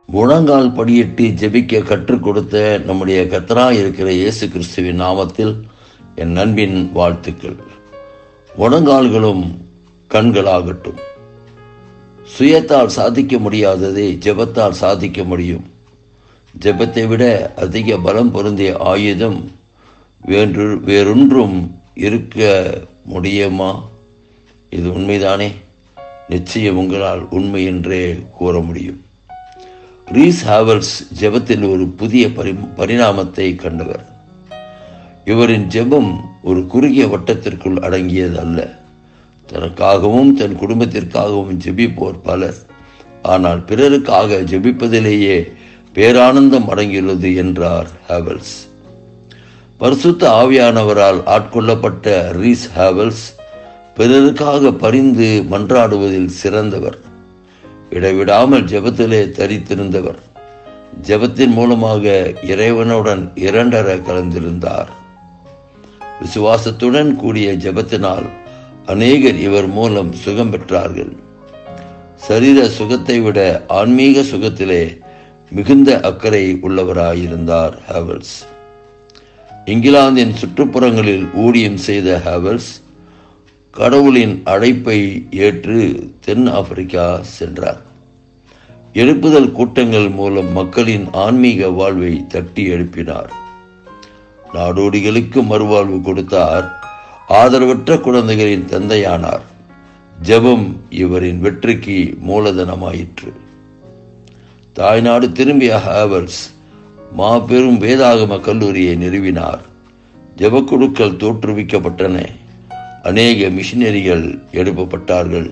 முழங்கால் படியிட்டு ஜெபிக்க கற்றுக் கொடுத்த நம்முடைய கத்தரா இருக்கிற இயேசு கிறிஸ்துவின் நாமத்தில் என் நண்பின் வாழ்த்துக்கள் முழங்கால்களும் கண்களாகட்டும் சுயத்தால் சாதிக்க முடியாததை ஜெபத்தால் சாதிக்க முடியும் ஜெபத்தை விட அதிக பலம் பொருந்திய ஆயுதம் வேறு வேறொன்றும் இருக்க முடியுமா இது உண்மைதானே நிச்சயம் உங்களால் உண்மை என்றே கூற முடியும் ரீஸ் ஹாவல்ஸ் ஜெபத்தில் ஒரு புதிய பரி பரிணாமத்தை கண்டவர் இவரின் ஜெபம் ஒரு குறுகிய வட்டத்திற்குள் அடங்கியது அல்ல தனக்காகவும் தன் குடும்பத்திற்காகவும் ஜெபிப்போர் பலர் ஆனால் பிறருக்காக ஜெபிப்பதிலேயே பேரானந்தம் அடங்கியுள்ளது என்றார் ஹேவல்ஸ் பரிசுத்த ஆவியானவரால் ஆட்கொள்ளப்பட்ட ரீஸ் ஹேவல்ஸ் பிறருக்காக பரிந்து மன்றாடுவதில் சிறந்தவர் இடைவிடாமல் ஜெபத்திலே தரித்திருந்தவர் ஜெபத்தின் மூலமாக இறைவனுடன் இரண்டர கலந்திருந்தார் விசுவாசத்துடன் கூடிய ஜெபத்தினால் அநேகர் இவர் மூலம் சுகம் பெற்றார்கள் சரீர சுகத்தை விட ஆன்மீக சுகத்திலே மிகுந்த அக்கறை உள்ளவராயிருந்தார் ஹேவல்ஸ் இங்கிலாந்தின் சுற்றுப்புறங்களில் ஊழியம் செய்த ஹேவல்ஸ் கடவுளின் அழைப்பை ஏற்று தென் ஆப்பிரிக்கா சென்றார் எழுப்புதல் கூட்டங்கள் மூலம் மக்களின் ஆன்மீக வாழ்வை தட்டி எழுப்பினார் நாடோடிகளுக்கு மறுவாழ்வு கொடுத்தார் ஆதரவற்ற குழந்தைகளின் தந்தையானார் ஜெபம் இவரின் வெற்றிக்கு மூலதனமாயிற்று தாய்நாடு திரும்பிய ஹேவல்ஸ் மாபெரும் வேதாகம கல்லூரியை நிறுவினார் ஜெபக்குழுக்கள் தோற்றுவிக்கப்பட்டன அநேக மிஷினரிகள் எழுப்பப்பட்டார்கள்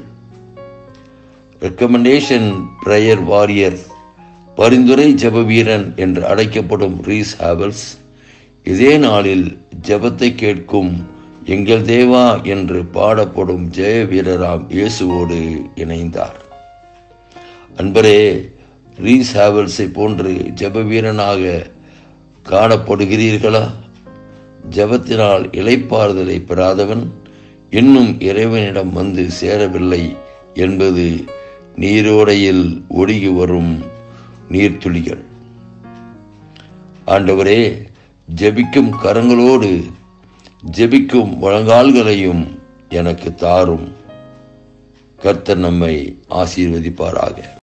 ரெக்கமெண்டேஷன் பிரயர் வாரியர் பரிந்துரை ஜப வீரன் என்று அழைக்கப்படும் ரீஸ் ஹேவல்ஸ் இதே நாளில் ஜபத்தை கேட்கும் எங்கள் தேவா என்று பாடப்படும் ஜெய வீரராம் இயேசுவோடு இணைந்தார் அன்பரே ரீஸ் ஹேவல்ஸை போன்று ஜப வீரனாக காணப்படுகிறீர்களா ஜபத்தினால் இலைப்பாறுதலை பெறாதவன் இன்னும் இறைவனிடம் வந்து சேரவில்லை என்பது நீரோடையில் ஒடுகி வரும் நீர்த்துளிகள் ஆண்டவரே ஜெபிக்கும் கரங்களோடு ஜெபிக்கும் முழங்கால்களையும் எனக்கு தாரும் கர்த்தர் நம்மை ஆசீர்வதிப்பாராக